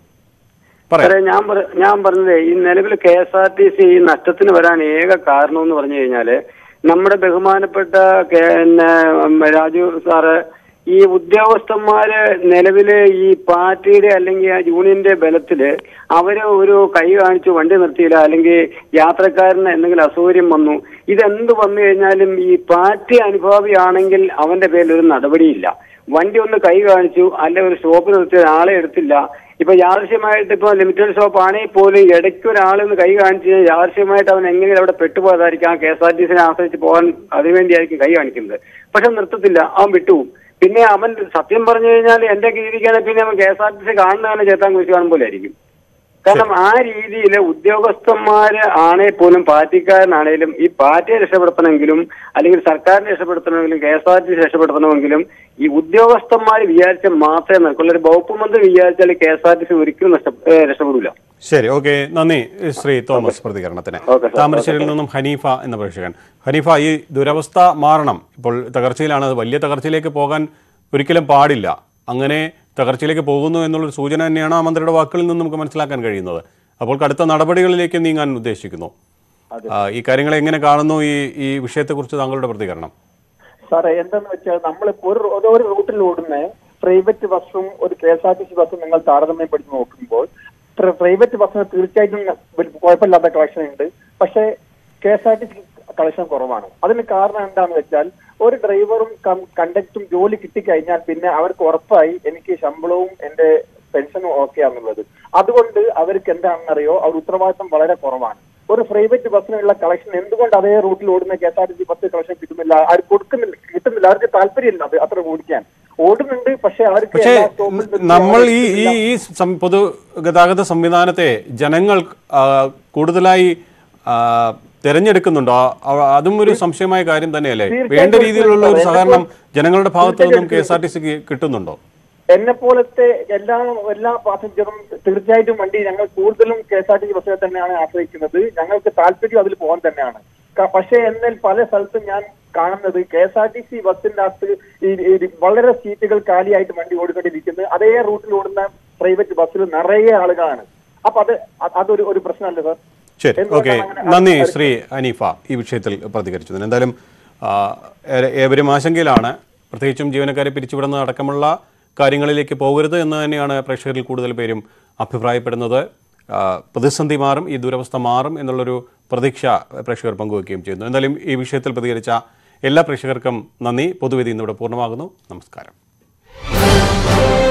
സാറേ ഞാൻ പറ- ഞാൻ പറഞ്ഞത് ഈ നിലവിൽ K S R T C ഈ നഷ്ടത്തിന് വരാൻ ഏക കാരണം എന്ന് പറഞ്ഞു കഴിഞ്ഞാല് നമ്മുടെ ബഹുമാനപ്പെട്ട കെ- പിന്നെ ഉം, രാജു സാറ് ഈ ഉദ്യോഗസ്ഥന്മാര് നിലവില് ഈ പാർട്ടിയുടെ അല്ലെങ്കിൽ ആ യൂണിയന്റെ ബലത്തില് അവര് ഒരു കൈ കാണിച്ചു വണ്ടി നിർത്തിയില്ല അല്ലെങ്കിൽ യാത്രക്കാരന് എന്തെങ്കിലും അസൗകര്യം വന്നു ഇതെന്ത് വന്നു കഴിഞ്ഞാലും ഈ പാർട്ടി അനുഭാവിയാണെങ്കിൽ അവന്റെ പേരിൽ ഒരു നടപടിയില്ല വണ്ടി ഒന്ന് കൈ കാണിച്ചു അല്ലെ ഒരു സ്റ്റോപ്പ് നിർത്തിയ ആളെ എടുത്തില്ല ഇപ്പൊ യാദൃശ്യമായിട്ട് ഇപ്പൊ ലിമിറ്റഡ് സ്റ്റോപ്പ് ആണെങ്കിൽ പോലും ഇടയ്ക്ക് ഒരാളൊന്ന് കൈ കാണിച്ചു കഴിഞ്ഞാൽ യാദൃശ്യമായിട്ട് അവൻ എങ്ങനെയും അവിടെ പെട്ടുപോയതായിരിക്കും ആ കെ എസ് ആർ ടി സിനെ ആശ്രയിച്ച് പോകാൻ അതിനുവേണ്ടിയായിരിക്കും കൈ കാണിക്കുന്നത് പക്ഷെ നിർത്തത്തില്ല അവൻ വിട്ടുപോകും പിന്നെ അവൻ സത്യം പറഞ്ഞു കഴിഞ്ഞാൽ എന്റെ കീഴിരിക്കാനെ പിന്നെ അവൻ K S R T C കാണുന്നവനെ ചേത്താൻ കുറിച്ച് കാണും പോലെ ആയിരിക്കും കാരണം ആ രീതിയിൽ ഉദ്യോഗസ്ഥന്മാര് ആണേ പോലും പാർട്ടിക്കാരനാണേലും ഈ പാർട്ടിയെ രക്ഷപ്പെടുത്തണമെങ്കിലും അല്ലെങ്കിൽ സർക്കാരിനെ രക്ഷപ്പെടുത്തണമെങ്കിലും K S R T C രക്ഷപ്പെടുത്തണമെങ്കിലും ഈ ഉദ്യോഗസ്ഥന്മാർ വിചാരിച്ച മാത്രമേ നടക്കുള്ളൂ ഒരു വകുപ്പ് മന്ത്രി വിചാരിച്ചാൽ K S R T C ഒരിക്കലും നഷ്ട ഏഹ് രക്ഷപ്പെടില്ല ശരി ഓക്കെ നന്ദി ശ്രീ തോമസ് പ്രതികരണത്തിന് താമരശ്ശേരിയിൽ നിന്നും ഹനീഫ എന്ന പ്രേക്ഷകൻ ഹനീഫ ഈ ദുരവസ്ഥ മാറണം ഇപ്പോൾ തകർച്ചയിലാണ് അത് വലിയ തകർച്ചയിലേക്ക് പോകാൻ ഒരിക്കലും പാടില്ല അങ്ങനെ തകർച്ചയിലേക്ക് പോകുന്നു എന്നുള്ളൊരു സൂചന തന്നെയാണ് ആ മന്ത്രിയുടെ വാക്കുകളിൽ നിന്ന് നമുക്ക് മനസ്സിലാക്കാൻ കഴിയുന്നത് അപ്പോൾ കടുത്ത നടപടികളിലേക്ക് നീങ്ങാൻ ഉദ്ദേശിക്കുന്നു ആ, ഈ കാര്യങ്ങളെ എങ്ങനെ കാണുന്നു ഈ ഈ വിഷയത്തെക്കുറിച്ച് താങ്കളുടെ പ്രതികരണം സാറേ എന്താന്ന് വെച്ചാൽ നമ്മളിപ്പോ ഒരു ഓരോ റൂട്ടിൽ ഓടുന്ന പ്രൈവറ്റ് ബസ്സും ഒരു K S R T C ബസ്സും നിങ്ങൾ താരതമ്യപ്പെടുത്തി നോക്കുമ്പോൾ പ്ര- പ്രൈവറ്റ് ബസ്സിന് തീർച്ചയായിട്ടും ഒരു കുഴപ്പമില്ലാത്ത കളക്ഷൻ ഉണ്ട് പക്ഷേ K S R T C collection കുറവാണ് അതിന് കാരണം എന്താന്ന് വെച്ചാൽ ഒരു ഡ്രൈവറും കണ്ടക്ടറും ജോലി കിട്ടിക്കഴിഞ്ഞാൽ പിന്നെ അവർക്ക് ഉറപ്പായി എനിക്ക് ശമ്പളവും എന്റെ പെൻഷനും ഓക്കെ ആണെന്നുള്ളത് അതുകൊണ്ട് അവർക്ക് എന്താണെന്നറിയോ അവർ ഉത്തരവാദിത്തം വളരെ കുറവാണ് ഒരു പ്രൈവറ്റ് ബസ്സിനുള്ള കളക്ഷൻ എന്തുകൊണ്ട് അതേ റൂട്ടിൽ ഓടുന്ന K S R T C bus collection കിട്ടുന്നില്ല അവർ കൊടുക്കുന്നില്ല കിട്ടുന്നില്ല അവർക്ക് താല്പര്യമില്ല അത് അത്ര ഓടിക്കാൻ ഓടുന്നുണ്ട് പക്ഷെ അവർക്ക് പക്ഷേ എല്ലാ സ്റ്റോപ്പിൽ നിർത്തി നമ്മൾ അവരെ ഈ ഈ കിട്ടുന്നില്ല. ഈ സം- പൊതു ഗതാഗത സംവിധാനത്തെ ജനങ്ങൾ ആ, കൂടുതലായി ആ, തിരഞ്ഞെടുക്കുന്നുണ്ടോ അവ- അതും ഒരു സംശയമായ കാര്യം തന്നെയല്ലേ തീർച്ചയായിട്ടും വേണ്ട രീതിയിലുള്ള ഒരു എടുക്കുന്നുണ്ട്. സഹകരണം ജനങ്ങളുടെ ഭാഗത്തു നിന്നും കെ തീർച്ചയായിട്ടും എസ് ആർ ടി സിക്ക് കിട്ടുന്നുണ്ടോ എന്നെ പോലത്തെ എല്ലാ എല്ലാ പാസഞ്ചറും തീർച്ചയായിട്ടും വണ്ടി ഞങ്ങൾ കൂടുതലും K S R T C ബസ്സിനെ തന്നെയാണ് ആശ്രയിക്കുന്നത് ഞങ്ങൾക്ക് താല്പര്യം അതിൽ പോകാൻ തന്നെയാണ് ക- പക്ഷേ എന്നാൽ പല സ്ഥലത്തും ഞാൻ കാണുന്നത് K S R T C ബസ്സിന്റെ അകത്ത് ഈ ഈ വളരെ സീറ്റുകൾ കാലിയായിട്ട് വണ്ടി ഓടിക്കൊണ്ടിരിക്കുന്നത് അതേ റൂട്ടിൽ ഓടുന്ന പ്രൈവറ്റ് ബസ്സിൽ നിറയെ ആളുകളാണ് അപ്പൊ അത് അ- അതൊരു ഒരു പ്രശ്നമല്ലേ സാർ ശരി ഓക്കെ എന്തുകൊണ്ടാണ് അങ്ങനെ നന്ദി ആൾക്കാർ- ശ്രീ അനീഫ ഈ വിഷയത്തിൽ പ്രതികരിച്ചതിന് എന്തായാലും ആ, ഏ- ഏവരും ആശങ്കയിലാണ് പ്രത്യേകിച്ചും ജീവനക്കാരെ പിരിച്ചുവിടുന്ന അടക്കമുള്ള കാര്യങ്ങളിലേക്ക് പോകരുത് എന്ന് തന്നെയാണ് പ്രേക്ഷകരിൽ കൂടുതൽ പേരും അഭിപ്രായപ്പെടുന്നത് ആ, പ്രതിസന്ധി മാറും ഈ ദുരവസ്ഥ മാറും എന്നുള്ളൊരു പ്രതീക്ഷ പ്രേക്ഷകർ പങ്കുവയ്ക്കുകയും ചെയ്യുന്നു എന്തായാലും ഈ വിഷയത്തിൽ പ്രതികരിച്ച എല്ലാ പ്രേക്ഷകർക്കും നന്ദി പൊതുവേദി ഇന്നിവിടെ പൂർണ്ണമാകുന്നു നമസ്കാരം